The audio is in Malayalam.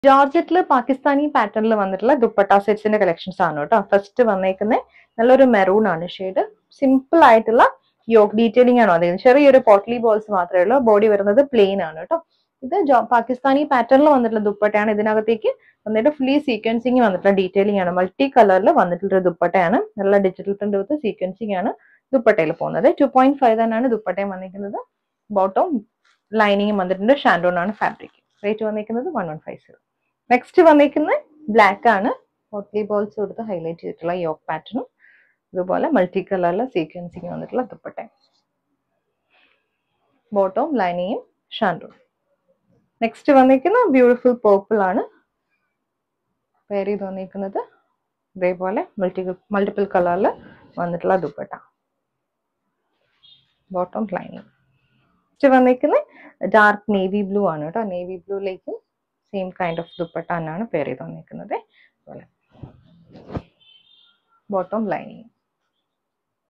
ജോർജറ്റിൽ പാകിസ്ഥാനി പാറ്റേണിൽ വന്നിട്ടുള്ള ദുപ്പട്ട സെറ്റ്സിന്റെ കളക്ഷൻസ് ആണ് കേട്ടോ ഫസ്റ്റ് വന്നേക്കുന്നത് നല്ലൊരു മെറൂൺ ആണ് ഷെയ്ഡ് സിമ്പിൾ ആയിട്ടുള്ള യോഗ് ഡീറ്റെയിലിംഗ് ആണ് വന്നിരിക്കുന്നത് ചെറിയൊരു പോട്ട്ലി ബോൾസ് മാത്രമേ ഉള്ളൂ ബോഡി വരുന്നത് പ്ലെയിൻ ആണ് കേട്ടോ ഇത് ജോ- പാകിസ്ഥാനി പാറ്റേണിൽ വന്നിട്ടുള്ള ദുപ്പട്ടയാണ് ഇതിനകത്തേക്ക് വന്നിട്ട് ഫുള്ളി സീക്വൻസിങ് വന്നിട്ടുള്ള ഡീറ്റെയിലിംഗ് ആണ് മൾട്ടി കളറിൽ വന്നിട്ടുള്ള ഒരു ദുപ്പട്ടയാണ് നല്ല ഡിജിറ്റൽ പ്രിന്റ് വിത്ത് സീക്വൻസിങ് ആണ് ദുപ്പട്ടയിൽ പോകുന്നത് ടു പോയിന്റ് ഫൈവ് തന്നെയാണ് ദുപ്പട്ടയും വന്നിരിക്കുന്നത് ബോട്ടം ലൈനിങ്ങും വന്നിട്ടുണ്ട് ഷാൻഡോൺ ആണ് ഫാബ്രിക് റേറ്റ് വന്നിരിക്കുന്നത് one one five zero next വന്നിരിക്കുന്നത് ബ്ലാക്ക് ആണ് പോട്ട്ലി ബോൾസ് കൊടുത്ത് ഹൈലൈറ്റ് ചെയ്തിട്ടുള്ള യോക്ക് പാറ്റേണും ഇതുപോലെ മൾട്ടി കളറിൽ സീക്വൻസിങ് വന്നിട്ടുള്ള ദുപ്പട്ടയും ബോട്ടവും ലൈനിങ്ങും ഷാൻഡോൺ നെക്സ്റ്റ് വന്നിരിക്കുന്ന ബ്യൂട്ടിഫുൾ പേർപ്പിൾ ആണ് പെയർ ചെയ്ത് വന്നിരിക്കുന്നത് ഇതേപോലെ മൾട്ടി മൾട്ടിപ്പിൾ കളറിൽ വന്നിട്ടുള്ള ദുപ്പട്ട ബോട്ടം ലൈനിങ് നെക്സ്റ്റ് വന്നിരിക്കുന്നത് ഡാർക്ക് നേവി ബ്ലൂ ആണ് കേട്ടോ നേവി ബ്ലൂയിലേക്കും സെയിം കൈൻഡ് ഓഫ് ദുപ്പട്ട തന്നെയാണ് പെയർ ചെയ്ത് വന്നിരിക്കുന്നത് അതുപോലെ ബോട്ടം ലൈനിങ്